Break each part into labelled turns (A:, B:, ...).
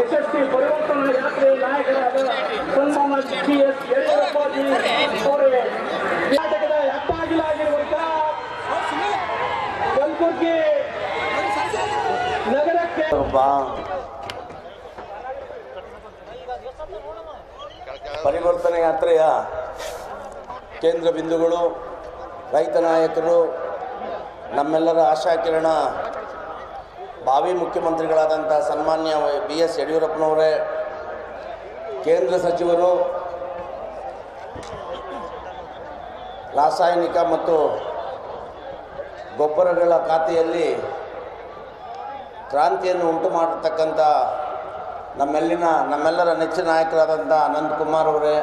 A: ಯಶಸ್ವಿ ಪರಿವರ್ತನಾ ಯಾತ್ರೆ ನಾಯಕರಾದ ಸನ್ಮಾನ ಬಿ ಎಸ್ ಯಡಿಯೂರಪ್ಪಾಜಿ ಅವರೇ ಕರ್ನಾಟಕದ ಹೆಬ್ಬಾಗಿಲಾಗಿರುವಂತಹ ಕಲಬುರಗಿ ನಗರಕ್ಕೆ
B: ಪರಿವರ್ತನೆ ಯಾತ್ರೆಯ ಕೇಂದ್ರ ಬಿಂದುಗಳು ರೈತ ನಾಯಕರು ನಮ್ಮೆಲ್ಲರ ಆಶಾಕಿರಣ ಭಾವಿ ಮುಖ್ಯಮಂತ್ರಿಗಳಾದಂಥ ಸನ್ಮಾನ್ಯ ಬಿ ಎಸ್ ಯಡಿಯೂರಪ್ಪನವರೇ ಕೇಂದ್ರ ಸಚಿವರು ರಾಸಾಯನಿಕ ಮತ್ತು ಗೊಬ್ಬರಗಳ ಖಾತೆಯಲ್ಲಿ ಕ್ರಾಂತಿಯನ್ನು ಉಂಟು ಮಾಡಿರ್ತಕ್ಕಂಥ ನಮ್ಮೆಲ್ಲಿನ ನಮ್ಮೆಲ್ಲರ ನೆಚ್ಚಿನ ನಾಯಕರಾದಂಥ ಅನಂತ್ ಕುಮಾರ್ ಅವರೇ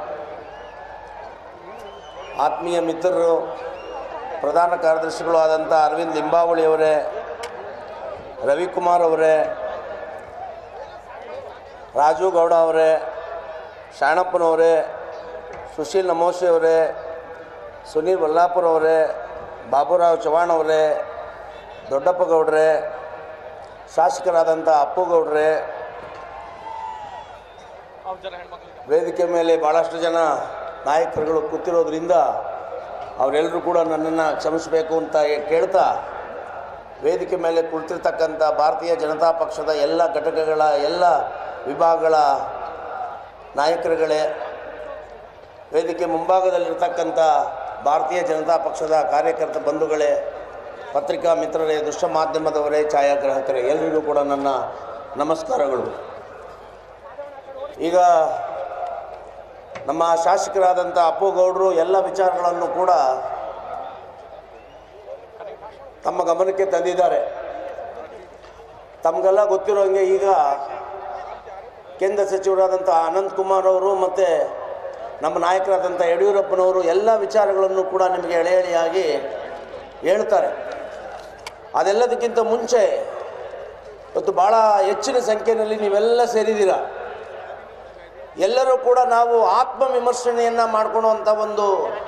B: ಆತ್ಮೀಯ ಮಿತ್ರರು ಪ್ರಧಾನ ಕಾರ್ಯದರ್ಶಿಗಳು ಆದಂಥ ಅರವಿಂದ್ ಲಿಂಬಾವಳಿ ಅವರೇ ರವಿಕುಮಾರ್ ಅವರೇ ರಾಜು ಗೌಡ ಅವರೇ ಶಾಣಪ್ಪನವರೇ ಸುಶೀಲ್ ನಮೋಶಿ ಅವರೇ ಸುನೀಲ್ ಬಲ್ಲಾಪುರ ಅವರೇ ಬಾಬುರಾವ್ ಚವಾಣ್ ಅವರೇ ದೊಡ್ಡಪ್ಪ ಗೌಡ್ರೆ ಶಾಸಕರಾದಂಥ ಅಪ್ಪು ಗೌಡ್ರೆ ವೇದಿಕೆ ಮೇಲೆ ಭಾಳಷ್ಟು ಜನ ನಾಯಕರುಗಳು ಕೂತಿರೋದ್ರಿಂದ ಅವರೆಲ್ಲರೂ ಕೂಡ ನನ್ನನ್ನು ಕ್ಷಮಿಸಬೇಕು ಅಂತ ಹೇ- ಕೇಳ್ತಾ ವೇದಿಕೆ ಮೇಲೆ ಕುಳಿತಿರ್ತಕ್ಕಂಥ ಭಾರತೀಯ ಜನತಾ ಪಕ್ಷದ ಎಲ್ಲ ಘಟಕಗಳ ಎಲ್ಲ ವಿಭಾಗಗಳ ನಾಯಕರುಗಳೇ ವೇದಿಕೆ ಮುಂಭಾಗದಲ್ಲಿರ್ತಕ್ಕಂಥ ಭಾರತೀಯ ಜನತಾ ಪಕ್ಷದ ಕಾರ್ಯಕರ್ತ ಬಂಧುಗಳೇ ಪತ್ರಿಕಾ ಮಿತ್ರರೇ ದೃಶ್ಯ ಮಾಧ್ಯಮದವರೇ ಛಾಯಾಗ್ರಾಹಕರೇ ಎಲ್ಲರಿಗೂ ಕೂಡ ನನ್ನ ನಮಸ್ಕಾರಗಳು ಈಗ ನಮ್ಮ ಶಾಸಕರಾದಂಥ ಅಪ್ಪುಗೌಡರು ಎಲ್ಲ ವಿಚಾರಗಳನ್ನು ಕೂಡ ತಮ್ಮ ಗಮನಕ್ಕೆ ತಂದಿದ್ದಾರೆ ತಮಗೆಲ್ಲ ಗೊತ್ತಿರೋ ಹಾಗೆ ಈಗ ಕೇಂದ್ರ ಸಚಿವರಾದಂಥ ಅನಂತ್ ಕುಮಾರ್ ಅವರು ಮತ್ತು ನಮ್ಮ ನಾಯಕರಾದಂಥ ಯಡಿಯೂರಪ್ಪನವರು ಎಲ್ಲ ವಿಚಾರಗಳನ್ನು ಕೂಡ ನಿಮಗೆ ಎಳೆ ಎಳೆಯಾಗಿ ಹೇಳ್ತಾರೆ ಅದೆಲ್ಲದಕ್ಕಿಂತ ಮುಂಚೆ ಇವತ್ತು ಭಾಳ ಹೆಚ್ಚಿನ ಸಂಖ್ಯೆಯಲ್ಲಿ ನೀವೆಲ್ಲ ಸೇರಿದ್ದೀರ ಎಲ್ಲರೂ ಕೂಡ ನಾವು ಆತ್ಮವಿಮರ್ಶನೆಯನ್ನು ಮಾಡ್ಕೊಳ್ಳುವಂಥ ಒಂದು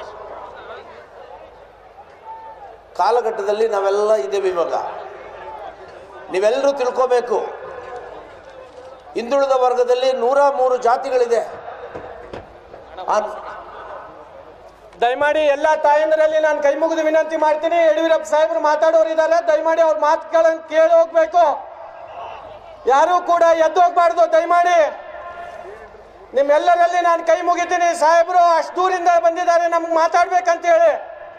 B: ಕಾಲಘಟ್ಟದಲ್ಲಿ ನಾವೆಲ್ಲ ಇದ್ದೇವೆ ಇವಾಗ ನೀವೆಲ್ಲರೂ ತಿಳ್ಕೋಬೇಕು ಹಿಂದುಳಿದ ವರ್ಗದಲ್ಲಿ ನೂರ ಮೂರು ಜಾತಿಗಳಿದೆ ಆ-
C: ದಯಮಾಡಿ ಎಲ್ಲ ತಾಯಂದರಲ್ಲಿ ನಾನು ಕೈ ಮುಗಿದು ವಿನಂತಿ ಮಾಡ್ತೀನಿ ಯಡಿಯೂರಪ್ಪ ಸಾಹೇಬರು ಮಾತಾಡೋರು ಇದ್ದಾರೆ ದಯಮಾಡಿ ಅವ್ರ ಮಾತುಗಳನ್ನು ಕೇಳಿ ಹೋಗ್ಬೇಕು ಯಾರೂ ಕೂಡ ಎದ್ದು ಹೋಗ್ಬಾರ್ದು ದಯಮಾಡಿ ನಿಮ್ಮೆಲ್ಲರಲ್ಲಿ ನಾನು ಕೈ ಮುಗಿತೀನಿ ಸಾಹೇಬರು ಅಷ್ಟು ದೂರಿಂದ ಬಂದಿದ್ದಾರೆ ನಮ್ಗೆ ಮಾತಾಡ್ಬೇಕಂತ ಹೇಳಿ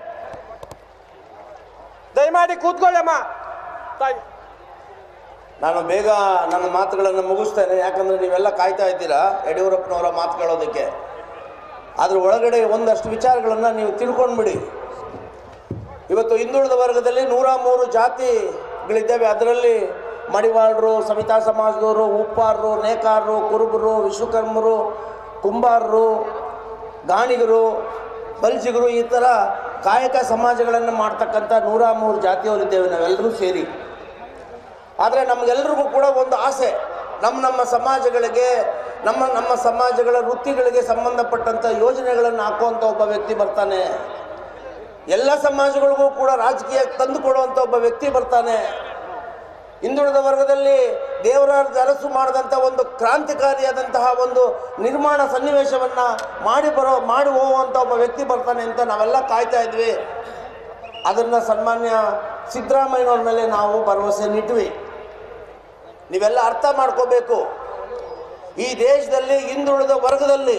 C: ದಯಮಾಡಿ ಕೂತ್ಕೊಳ್ಳಮ್ಮ ತಾಯಿ
B: ನಾನು ಬೇಗ ನನ್ನ ಮಾತುಗಳನ್ನು ಮುಗಿಸ್ತೇನೆ ಯಾಕಂದರೆ ನೀವೆಲ್ಲ ಕಾಯ್ತಾ ಇದ್ದೀರಾ ಯಡಿಯೂರಪ್ಪನವರ ಮಾತು ಕೇಳೋದಕ್ಕೆ ಅದ್ರ ಒಳಗಡೆ ಒಂದಷ್ಟು ವಿಚಾರಗಳನ್ನು ನೀವು ತಿಳ್ಕೊಂಡ್ಬಿಡಿ ಇವತ್ತು ಹಿಂದುಳಿದ ವರ್ಗದಲ್ಲಿ ನೂರ ಮೂರು ಜಾತಿಗಳಿದ್ದಾವೆ ಅದರಲ್ಲಿ ಮಡಿವಾಳರು ಸವಿತಾ ಸಮಾಜದವರು ಉಪ್ಪಾರರು ನೇಕಾರರು ಕುರುಬರು ವಿಶ್ವಕರ್ಮರು ಕುಂಬಾರರು ಗಾಣಿಗರು ಬಲ್ಜಿಗರು ಈ ಥರ ಕಾಯಕ ಸಮಾಜಗಳನ್ನು ಮಾಡ್ತಕ್ಕಂಥ ನೂರ ಮೂರು ಜಾತಿಯವರಿದ್ದೇವೆ ನಾವೆಲ್ಲರೂ ಸೇರಿ ಆದರೆ ನಮಗೆಲ್ರಿಗೂ ಕೂಡ ಒಂದು ಆಸೆ ನಮ್ಮ ನಮ್ಮ ಸಮಾಜಗಳಿಗೆ ನಮ್ಮ ನಮ್ಮ ಸಮಾಜಗಳ ವೃತ್ತಿಗಳಿಗೆ ಸಂಬಂಧಪಟ್ಟಂಥ ಯೋಜನೆಗಳನ್ನು ಹಾಕುವಂಥ ಒಬ್ಬ ವ್ಯಕ್ತಿ ಬರ್ತಾನೆ ಎಲ್ಲ ಸಮಾಜಗಳಿಗೂ ಕೂಡ ರಾಜಕೀಯಕ್ಕೆ ತಂದು ಕೊಡುವಂಥ ಒಬ್ಬ ವ್ಯಕ್ತಿ ಬರ್ತಾನೆ ಹಿಂದುಳಿದ ವರ್ಗದಲ್ಲಿ ದೇವರಾಜ ಅರಸು ಮಾಡಿದಂಥ ಒಂದು ಕ್ರಾಂತಿಕಾರಿಯಾದಂತಹ ಒಂದು ನಿರ್ಮಾಣ ಸನ್ನಿವೇಶವನ್ನು ಮಾಡಿ ಬರೋ ಮಾಡಿ ಹೋಗುವಂಥ ಒಬ್ಬ ವ್ಯಕ್ತಿ ಬರ್ತಾನೆ ಅಂತ ನಾವೆಲ್ಲ ಕಾಯ್ತಾ ಇದ್ವಿ ಅದನ್ನು ಸನ್ಮಾನ್ಯ ಸಿದ್ದರಾಮಯ್ಯನವ್ರ ಮೇಲೆ ನಾವು ಭರವಸೆ ನಿಟ್ವಿ ನೀವೆಲ್ಲ ಅರ್ಥ ಮಾಡ್ಕೋಬೇಕು ಈ ದೇಶದಲ್ಲಿ ಹಿಂದುಳಿದ ವರ್ಗದಲ್ಲಿ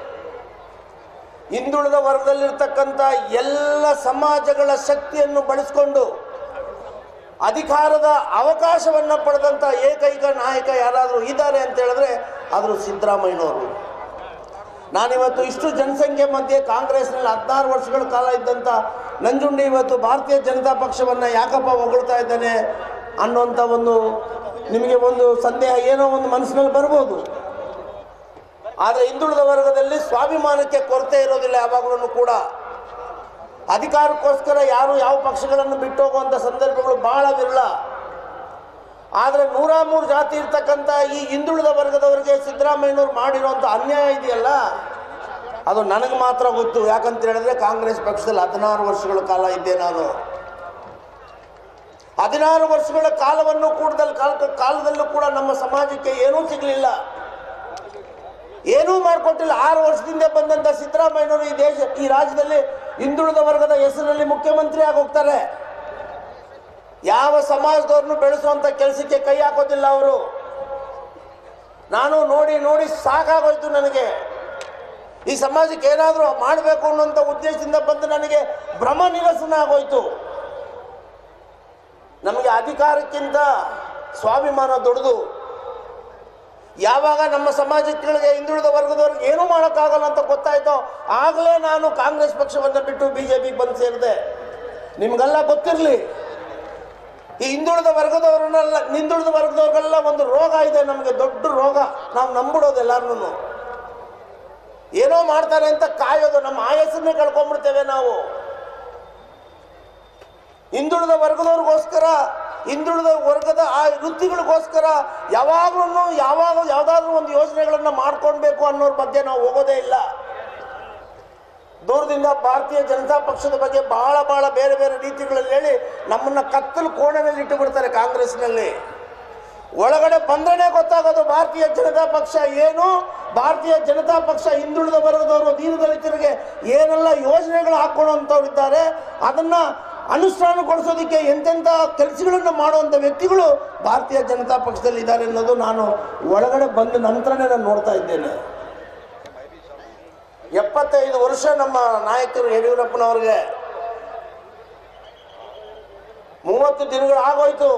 B: ಹಿಂದುಳಿದ ವರ್ಗದಲ್ಲಿರ್ತಕ್ಕಂಥ ಎಲ್ಲ ಸಮಾಜಗಳ ಶಕ್ತಿಯನ್ನು ಬಳಸ್ಕೊಂಡು ಅಧಿಕಾರದ ಅವಕಾಶವನ್ನು ಪಡೆದಂಥ ಏಕೈಕ ನಾಯಕ ಯಾರಾದರೂ ಇದ್ದಾರೆ ಅಂತ ಹೇಳಿದ್ರೆ ಆದರೂ ಸಿದ್ದರಾಮಯ್ಯನವರು ನಾನಿವತ್ತು ಇಷ್ಟು ಜನಸಂಖ್ಯೆ ಮಧ್ಯೆ ಕಾಂಗ್ರೆಸ್ನಲ್ಲಿ ಹದಿನಾರು ವರ್ಷಗಳ ಕಾಲ ಇದ್ದಂಥ ನಂಜುಂಡಿ ಇವತ್ತು ಭಾರತೀಯ ಜನತಾ ಪಕ್ಷವನ್ನು ಯಾಕಪ್ಪ ಹೊಗಳ್ತಾ ಇದ್ದಾನೆ ಅನ್ನೋಂಥ ಒಂದು ನಿಮಗೆ ಒಂದು ಸಂದೇಹ ಏನೋ ಒಂದು ಮನಸ್ಸಿನಲ್ಲಿ ಬರ್ಬೋದು ಆದರೆ ಹಿಂದುಳಿದ ವರ್ಗದಲ್ಲಿ ಸ್ವಾಭಿಮಾನಕ್ಕೆ ಕೊರತೆ ಇರೋದಿಲ್ಲ ಯಾವಾಗಲೂ ಕೂಡ ಅಧಿಕಾರಕ್ಕೋಸ್ಕರ ಯಾರು ಯಾವ ಪಕ್ಷಗಳನ್ನು ಬಿಟ್ಟು ಹೋಗುವಂಥ ಸಂದರ್ಭಗಳು ಬಹಳ ವಿರಳ ಆದರೆ ನೂರ ಮೂರು ಜಾತಿ ಇರ್ತಕ್ಕಂಥ ಈ ಹಿಂದುಳಿದ ವರ್ಗದವರಿಗೆ ಸಿದ್ದರಾಮಯ್ಯನವ್ರು ಮಾಡಿರುವಂಥ ಅನ್ಯಾಯ ಇದೆಯಲ್ಲ ಅದು ನನಗೆ ಮಾತ್ರ ಗೊತ್ತು ಯಾಕಂತ ಹೇಳಿದ್ರೆ ಕಾಂಗ್ರೆಸ್ ಪಕ್ಷದಲ್ಲಿ ಹದಿನಾರು ವರ್ಷಗಳ ಕಾಲ ಇದ್ದೆ ನಾನು ಹದಿನಾರು ವರ್ಷಗಳ ಕಾಲವನ್ನು ಕೂಡದಲ್ಲಿ ಕಾಲ ಕಾಲದಲ್ಲೂ ಕೂಡ ನಮ್ಮ ಸಮಾಜಕ್ಕೆ ಏನೂ ಸಿಗಲಿಲ್ಲ ಏನೂ ಮಾಡಿಕೊಟ್ಟಿಲ್ಲ ಆರು ವರ್ಷದಿಂದ ಬಂದಂತ ಸಿದ್ದರಾಮಯ್ಯನವರು ಈ ದೇಶ ಈ ರಾಜ್ಯದಲ್ಲಿ ಹಿಂದುಳಿದ ವರ್ಗದ ಹೆಸರಲ್ಲಿ ಮುಖ್ಯಮಂತ್ರಿ ಆಗಿ ಹೋಗ್ತಾರೆ ಯಾವ ಸಮಾಜದವ್ರನ್ನು ಬೆಳೆಸುವಂತ ಕೆಲಸಕ್ಕೆ ಕೈ ಹಾಕೋದಿಲ್ಲ ಅವರು ನಾನು ನೋಡಿ ನೋಡಿ ಸಾಕಾಗೋಯ್ತು ನನಗೆ ಈ ಸಮಾಜಕ್ಕೆ ಏನಾದರೂ ಮಾಡಬೇಕು ಅನ್ನುವಂಥ ಉದ್ದೇಶದಿಂದ ಬಂದು ನನಗೆ ಭ್ರಮ ನಿರಸನ ಆಗೋಯ್ತು ನಮಗೆ ಅಧಿಕಾರಕ್ಕಿಂತ ಸ್ವಾಭಿಮಾನ ದೊಡ್ಡದು ಯಾವಾಗ ನಮ್ಮ ಸಮಾಜಕ್ಕೆ ಹಿಂದುಳಿದ ವರ್ಗದವ್ರಿಗೆ ಏನೂ ಮಾಡೋಕ್ಕಾಗಲ್ಲ ಅಂತ ಗೊತ್ತಾಯ್ತೋ ಆಗಲೇ ನಾನು ಕಾಂಗ್ರೆಸ್ ಪಕ್ಷವನ್ನು ಬಿಟ್ಟು ಬಿ ಜೆ ಪಿಗೆ ಬಂದು ಸೇರಿದೆ ನಿಮಗೆಲ್ಲ ಗೊತ್ತಿರಲಿ ಈ ಹಿಂದುಳಿದ ವರ್ಗದವರನ್ನೆಲ್ಲ ಹಿಂದುಳಿದ ವರ್ಗದವ್ರಿಗೆಲ್ಲ ಒಂದು ರೋಗ ಇದೆ ನಮಗೆ ದೊಡ್ಡ ರೋಗ ನಾವು ನಂಬಿಡೋದು ಎಲ್ಲಾರನ್ನು ಏನೋ ಮಾಡ್ತಾರೆ ಅಂತ ಕಾಯೋದು ನಮ್ಮ ಆಯಸ್ಸನ್ನೇ ಕಳ್ಕೊಂಡ್ಬಿಡ್ತೇವೆ ನಾವು ಹಿಂದುಳಿದ ವರ್ಗದವ್ರಿಗೋಸ್ಕರ ಹಿಂದುಳಿದ ವರ್ಗದ ಆ ವೃತ್ತಿಗಳಿಗೋಸ್ಕರ ಯಾವಾಗಲೂ ಯಾವಾಗ ಯಾವುದಾದ್ರೂ ಒಂದು ಯೋಜನೆಗಳನ್ನು ಮಾಡ್ಕೊಳ್ಬೇಕು ಅನ್ನೋರ ಬಗ್ಗೆ ನಾವು ಹೋಗೋದೇ ಇಲ್ಲ ದೂರದಿಂದ ಭಾರತೀಯ ಜನತಾ ಪಕ್ಷದ ಬಗ್ಗೆ ಬಹಳ ಬಹಳ ಬೇರೆ ಬೇರೆ ರೀತಿಗಳಲ್ಲಿ ಹೇಳಿ ನಮ್ಮನ್ನ ಕತ್ತಲು ಕೋಣೆನಲ್ಲಿ ಇಟ್ಟು ಬಿಡ್ತಾರೆ ಕಾಂಗ್ರೆಸ್ನಲ್ಲಿ ಒಳಗಡೆ ಬಂದ್ರೆ ಗೊತ್ತಾಗೋದು ಭಾರತೀಯ ಜನತಾ ಪಕ್ಷ ಏನು ಭಾರತೀಯ ಜನತಾ ಪಕ್ಷ ಹಿಂದುಳಿದ ವರ್ಗದವರು ದೀನದಲಿತರಿಗೆ ಏನೆಲ್ಲ ಯೋಜನೆಗಳು ಹಾಕೊಳ್ಳುವಂಥವ್ರು ಇದ್ದಾರೆ ಅದನ್ನ ಅನುಷ್ಠಾನಗೊಳಿಸೋದಕ್ಕೆ ಎಂತೆಂಥ ಕೆಲಸಗಳನ್ನು ಮಾಡುವಂಥ ವ್ಯಕ್ತಿಗಳು ಭಾರತೀಯ ಜನತಾ ಪಕ್ಷದಲ್ಲಿ ಇದ್ದಾರೆ ಅನ್ನೋದು ನಾನು ಒಳಗಡೆ ಬಂದ ನಂತರನೇ ನಾನು ನೋಡ್ತಾ ಇದ್ದೇನೆ ಎಪ್ಪತ್ತೈದು ವರ್ಷ ನಮ್ಮ ನಾಯಕರು ಯಡಿಯೂರಪ್ಪನವ್ರಿಗೆ ಮೂವತ್ತು ದಿನಗಳು ಆಗೋಯ್ತು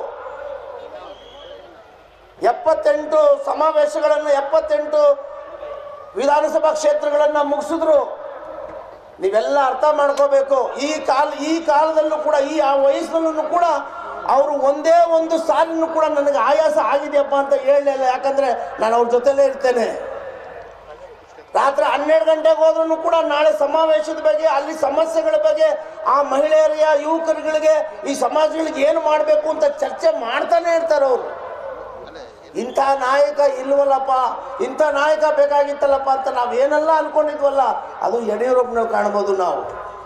B: ಎಪ್ಪತ್ತೆಂಟು ಸಮಾವೇಶಗಳನ್ನು ಎಪ್ಪತ್ತೆಂಟು ವಿಧಾನಸಭಾ ಕ್ಷೇತ್ರಗಳನ್ನು ಮುಗಿಸಿದ್ರು ನೀವೆಲ್ಲ ಅರ್ಥ ಮಾಡ್ಕೋಬೇಕು ಈ ಕಾಲ ಈ ಕಾಲದಲ್ಲೂ ಕೂಡ ಈ ಆ ವಯಸ್ಸಿನಲ್ಲೂ ಕೂಡ ಅವರು ಒಂದೇ ಒಂದು ಸಾಲಿನೂ ಕೂಡ ನನಗೆ ಆಯಾಸ ಆಗಿದೆಯಪ್ಪ ಅಂತ ಹೇಳಲಿಲ್ಲ ಯಾಕಂದ್ರೆ ನಾನು ಅವ್ರ ಜೊತೆಲೇ ಇರ್ತೇನೆ ರಾತ್ರಿ ಹನ್ನೆರಡು ಗಂಟೆಗೆ ಹೋದ್ರೂ ಕೂಡ ನಾಳೆ ಸಮಾವೇಶದ ಬಗ್ಗೆ ಅಲ್ಲಿ ಸಮಸ್ಯೆಗಳ ಬಗ್ಗೆ ಆ ಮಹಿಳೆಯರಿಗೆ ಆ ಯುವಕರುಗಳಿಗೆ ಈ ಸಮಾಜಗಳಿಗೆ ಏನು ಮಾಡಬೇಕು ಅಂತ ಚರ್ಚೆ ಮಾಡ್ತಾನೆ ಇರ್ತಾರೆ ಅವರು ಇಂಥ ನಾಯಕ ಇಲ್ವಲ್ಲಪ್ಪ ಇಂಥ ನಾಯಕ ಬೇಕಾಗಿತ್ತಲ್ಲಪ್ಪ ಅಂತ ನಾವು ಏನೆಲ್ಲ ಅನ್ಕೊಂಡಿದ್ವಲ್ಲ ಅದು ಯಡಿಯೂರಪ್ಪನವ್ರು ಕಾಣ್ಬೋದು ನಾವು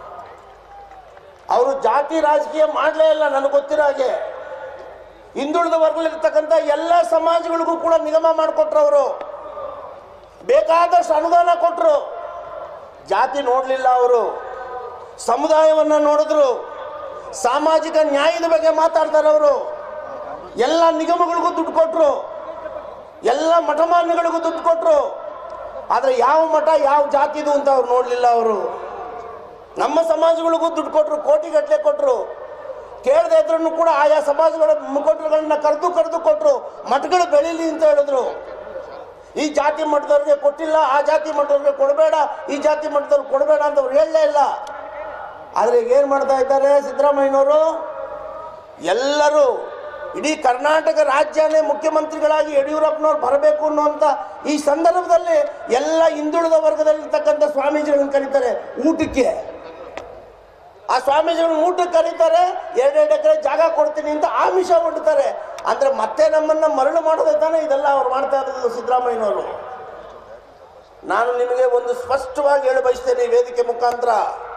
B: ಅವರು ಜಾತಿ ರಾಜಕೀಯ ಮಾಡಲೇ ಇಲ್ಲ ನನಗೆ ಗೊತ್ತಿರೋ ಹಾಗೆ ಹಿಂದುಳಿದ ವರ್ಗದಲ್ಲಿರ್ತಕ್ಕಂಥ ಎಲ್ಲ ಸಮಾಜಗಳಿಗೂ ಕೂಡ ನಿಗಮ ಮಾಡಿಕೊಟ್ರು ಅವರು ಬೇಕಾದಷ್ಟು ಅನುದಾನ ಕೊಟ್ಟರು ಜಾತಿ ನೋಡಲಿಲ್ಲ ಅವರು ಸಮುದಾಯವನ್ನು ನೋಡಿದ್ರು ಸಾಮಾಜಿಕ ನ್ಯಾಯದ ಬಗ್ಗೆ ಮಾತಾಡ್ತಾರೆ ಅವರು ಎಲ್ಲ ನಿಗಮಗಳಿಗೂ ದುಡ್ಡು ಕೊಟ್ಟರು ಎಲ್ಲ ಮಠಮಾನ್ಯಗಳಿಗೂ ದುಡ್ಡು ಕೊಟ್ಟರು ಆದರೆ ಯಾವ ಮಠ ಯಾವ ಜಾತಿದು ಅಂತ ಅವ್ರು ನೋಡಲಿಲ್ಲ ಅವರು ನಮ್ಮ ಸಮಾಜಗಳಿಗೂ ದುಡ್ಡು ಕೊಟ್ಟರು ಕೋಟಿಗಟ್ಟಲೆ ಕೊಟ್ಟರು ಕೇಳದೆ ಇದ್ರೂ ಕೂಡ ಆಯಾ ಸಮಾಜಗಳ ಮುಖಂಡರುಗಳನ್ನ ಕರೆದು ಕರೆದು ಕೊಟ್ಟರು ಮಠಗಳು ಬೆಳೀಲಿ ಅಂತ ಹೇಳಿದ್ರು ಈ ಜಾತಿ ಮಟ್ಟದವ್ರಿಗೆ ಕೊಟ್ಟಿಲ್ಲ ಆ ಜಾತಿ ಮಟ್ಟದವ್ರಿಗೆ ಕೊಡಬೇಡ ಈ ಜಾತಿ ಮಟ್ಟದವ್ರಿಗೆ ಕೊಡಬೇಡ ಅಂತ ಅವ್ರು ಹೇಳಲೇ ಇಲ್ಲ ಆದರೆ ಈಗ ಏನು ಮಾಡ್ತಾ ಇದ್ದಾರೆ ಸಿದ್ದರಾಮಯ್ಯನವರು ಎಲ್ಲರೂ ಇಡೀ ಕರ್ನಾಟಕ ರಾಜ್ಯನೇ ಮುಖ್ಯಮಂತ್ರಿಗಳಾಗಿ ಯಡಿಯೂರಪ್ಪನವ್ರು ಬರಬೇಕು ಅನ್ನುವಂಥ ಈ ಸಂದರ್ಭದಲ್ಲಿ ಎಲ್ಲ ಹಿಂದುಳಿದ ವರ್ಗದಲ್ಲಿರ್ತಕ್ಕಂಥ ಸ್ವಾಮೀಜಿಗಳನ್ನ ಕರೀತಾರೆ ಊಟಕ್ಕೆ ಆ ಸ್ವಾಮೀಜಿಗಳನ್ನ ಊಟಕ್ಕೆ ಕರೀತಾರೆ ಎರಡೆರಡು ಎಕರೆ ಜಾಗ ಕೊಡ್ತೀನಿ ಅಂತ ಆಮಿಷ ಹೊಡ್ತಾರೆ ಅಂದ್ರೆ ಮತ್ತೆ ನಮ್ಮನ್ನ ಮರಳು ಮಾಡೋದೇ ತಾನೇ ಇದೆಲ್ಲ ಅವ್ರು ಮಾಡ್ತಾ ಇರೋದು ಸಿದ್ದರಾಮಯ್ಯನವರು ನಾನು ನಿಮಗೆ ಒಂದು ಸ್ಪಷ್ಟವಾಗಿ ಹೇಳಿ ಬಯಸ್ತೇನೆ ಈ ವೇದಿಕೆ ಮುಖಾಂತರ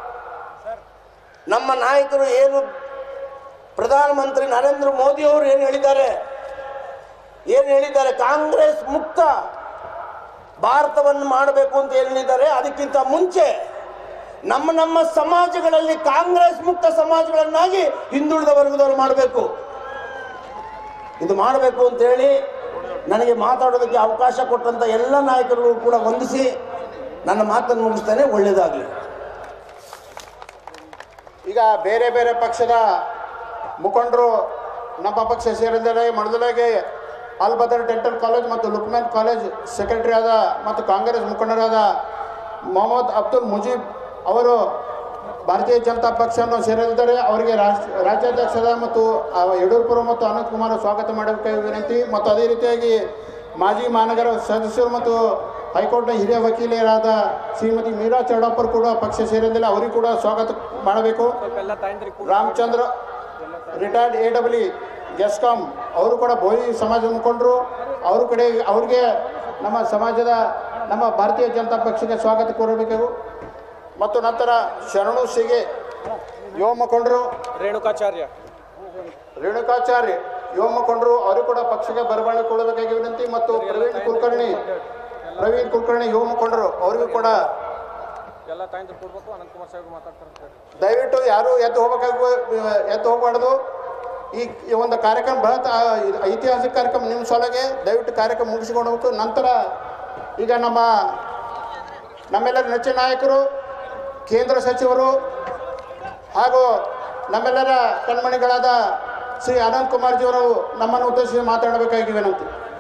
B: ನಮ್ಮ ನಾಯಕರು ಏನು ಪ್ರಧಾನಮಂತ್ರಿ ನರೇಂದ್ರ ಮೋದಿ ಅವರು ಏನು ಹೇಳಿದ್ದಾರೆ ಏನು ಹೇಳಿದ್ದಾರೆ ಕಾಂಗ್ರೆಸ್ ಮುಕ್ತ ಭಾರತವನ್ನು ಮಾಡಬೇಕು ಅಂತ ಏನು ಹೇಳಿದ್ದಾರೆ ಅದಕ್ಕಿಂತ ಮುಂಚೆ ನಮ್ಮ ನಮ್ಮ ಸಮಾಜಗಳಲ್ಲಿ ಕಾಂಗ್ರೆಸ್ ಮುಕ್ತ ಸಮಾಜಗಳನ್ನಾಗಿ ಹಿಂದುಳಿದ ವರ್ಗದವರು ಮಾಡಬೇಕು ಇದು ಮಾಡಬೇಕು ಅಂತ ಹೇಳಿ ನನಗೆ ಮಾತಾಡೋದಕ್ಕೆ ಅವಕಾಶ ಕೊಟ್ಟಂತ ಎಲ್ಲ ನಾಯಕರು ಕೂಡ ವಂದಿಸಿ ನನ್ನ ಮಾತನ್ನು ಮುಗಿಸ್ತೇನೆ ಒಳ್ಳೆಯದಾಗಲಿ
D: ಈಗ ಬೇರೆ ಬೇರೆ ಪಕ್ಷದ ಮುಖಂಡರು ನಮ್ಮ ಪಕ್ಷ ಸೇರಿದರೆ ಮೊದಲಾಗಿ ಅಲ್ಬದರ್ ಡೆಂಟಲ್ ಕಾಲೇಜ್ ಮತ್ತು ಲುಕ್ಮ್ಯಾನ್ ಕಾಲೇಜ್ ಸೆಕ್ರೆಟರಿ ಆದ ಮತ್ತು ಕಾಂಗ್ರೆಸ್ ಮುಖಂಡರಾದ ಮೊಹಮ್ಮದ್ ಅಬ್ದುಲ್ ಮುಜೀಬ್ ಅವರು ಭಾರತೀಯ ಜನತಾ ಪಕ್ಷವನ್ನು ಸೇರಲಿದ್ದಾರೆ ಅವರಿಗೆ ರಾಷ್ಟ್ರ ರಾಜ್ಯಾಧ್ಯಕ್ಷರ ಮತ್ತು ಆ, ಯಡಿಯೂರಪ್ಪರು ಮತ್ತು ಅನಂತ್ ಕುಮಾರ್ ಸ್ವಾಗತ ಮಾಡಬೇಕಾಗಿ ವಿನಂತಿ ಮತ್ತು ಅದೇ ರೀತಿಯಾಗಿ ಮಾಜಿ ಮಹಾನಗರ ಸದಸ್ಯರು ಮತ್ತು ಹೈಕೋರ್ಟ್ನ ಹಿರಿಯ ವಕೀಲರಾದ ಶ್ರೀಮತಿ ಮೀರಾ ಚೌಡಪ್ಪರು ಕೂಡ ಪಕ್ಷ ಸೇರಿದಿಲ್ಲ ಅವರಿಗೂ ಕೂಡ ಸ್ವಾಗತ ಮಾಡಬೇಕು Ramachandra retired A W GESCOM ಅವರು ಕೂಡ ಬೋಯಿ ಸಮಾಜದ ಮುಖಂಡರು ಅವ್ರ ಕಡೆ ಅವ್ರಿಗೆ ನಮ್ಮ ಸಮಾಜದ ನಮ್ಮ ಭಾರತೀಯ ಜನತಾ ಪಕ್ಷಕ್ಕೆ ಸ್ವಾಗತ ಕೋರಬೇಕು ಮತ್ತು ನಂತರ ಶರಣು ಸಿಗೆ ಯುವ ಮುಖಂಡರು
C: ರೇಣುಕಾಚಾರ್ಯ
D: ರೇಣುಕಾಚಾರ್ಯ ಯುವ ಮುಖಂಡರು ಅವರು ಕೂಡ ಪಕ್ಷಕ್ಕೆ ಬರಮಾಡಿಕೊಳ್ಳಬೇಕಾಗಿ ವಿನಂತಿ ಮತ್ತು ಪ್ರವೀಣ್ ಕುಲಕರ್ಣಿ ಪ್ರವೀಣ್ ಕುಲಕರ್ಣಿ ಯುವ ಮುಖಂಡರು ಅವರಿಗೂ ಕೂಡ
C: ಎಲ್ಲ ತಾಯಿಂದ ಕೊಡ್ಬೇಕು ಅನಂತಕುಮಾರ್ ಸಾಹೇಬ್ ಮಾತಾಡ್ತಾರೆ
D: ದಯವಿಟ್ಟು ಯಾರು ಎದ್ದು ಹೋಗಬೇಕಾಗ ಎದ್ದು ಹೋಗಬಾರ್ದು ಈ ಈ ಒಂದು ಕಾರ್ಯಕ್ರಮ ಬಹಳ ತ- ಇದು ಐತಿಹಾಸಿಕ ಕಾರ್ಯಕ್ರಮ ನಿಮ್ಮ ಸೊಲಗೆ ದಯವಿಟ್ಟು ಕಾರ್ಯಕ್ರಮ ಮುಗಿಸಿಕೊಂಡು ಹೋಗ್ತು ನಂತರ ಈಗ ನಮ್ಮ ನಮ್ಮೆಲ್ಲರ ನೆಚ್ಚಿನ ನಾಯಕರು ಕೇಂದ್ರ ಸಚಿವರು ಹಾಗೂ ನಮ್ಮೆಲ್ಲರ ಕಣ್ಮಣಿಗಳಾದ ಶ್ರೀ ಅನಂತ್ ಕುಮಾರ್ಜಿಯವರು ನಮ್ಮನ್ನು ಉದ್ದೇಶಿಸಿ ಮಾತಾಡಬೇಕಾಗಿ ವಿನಂತಿ